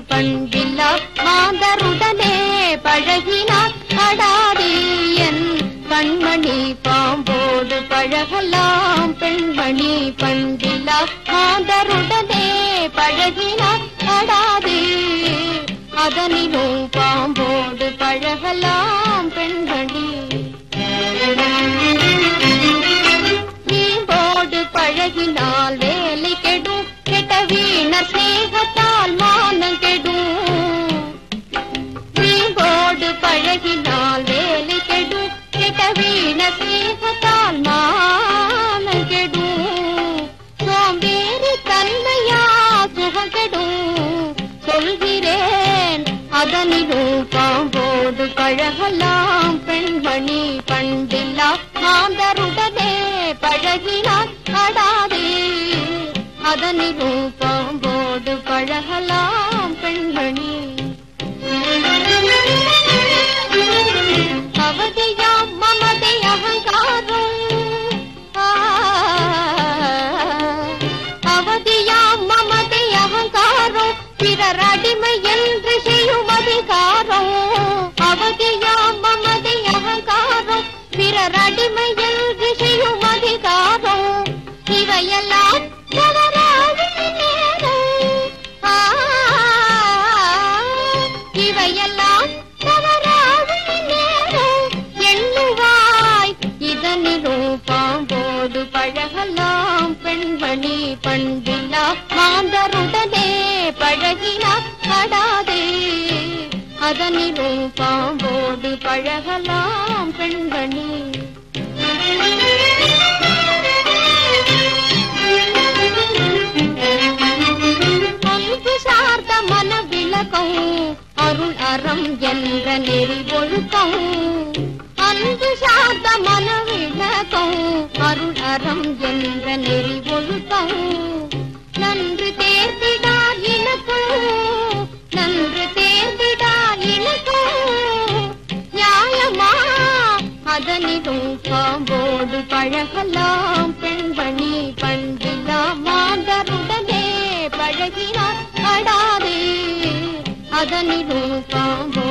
பண்பில்லா மாந்தருடனே பழகினார் அடாதே என் கண்மணி பாம்போடு பழகலாம் பெண்மணி பண்பில்லா மாந்தருடனே பழகினார் அடாதே அதனிலும் பாம்போடு பழகலாம் பெண்மணி வீம்போடு பழகினால் வேலை கெடும் கெட்ட வீணர் சிநேகத்தால் மானம் கெடும் வீம்போடு பழகினால் வேலை கெடும் கெட்ட வீணர் சிநேகத்தால் மானம் கெடும் சோம்பேறி தன்மையா சுகம் கெடும் சொல்கிறேன் அதனிலும் பாம்போடு பழகலாம் பெண்மணி பண்டில்லா மாந்தருடனே பழகினார் அடாதே அதனிலும் பாம்போடு பழகலாம் பெண்மணி அவதியாம் மமதை அகங்காரம் ஆ, அவதியாம் மமதை அகங்காரம் பிறர் அடிமை என்று செய்யும் அதிகாரம் அவதியாம் மமதை அகங்காரம் பிறர் அடிமை என்று செய்யும் அதிகாரம் இவையெல்லாம் தவறாகும் நேரம் ஆ, இவையெல்லாம் தவறாகும் நேரம் எண்ணுவாய் இதனிலும் பாம்போடு பழகலாம் பெண்மணி பண்பில்லா மாந்தருடனே பழகினார் படாதே அதனிலும் பாம்போடு பழகலாம் பெண்மணி அன்பு சார்ந்த மன விளக்கம் அருள் அறம் என்ற நெறி ஒழுக்கம் அன்பு சார்ந்த மன விளக்கம் அருள் அறம் என்ற நெறி ஒழுக்கம் நன்று தேர்ந்திடார் இணக்கம் நன்று தேர்ந்திடார் இணக்கம் நியாயமா அதனிலும் பாம்போடு பழகலாம் பெண்மணி பண்டிலா மாந்தருடனே பழகினார் அடாதே அதனிலும் பாம்போ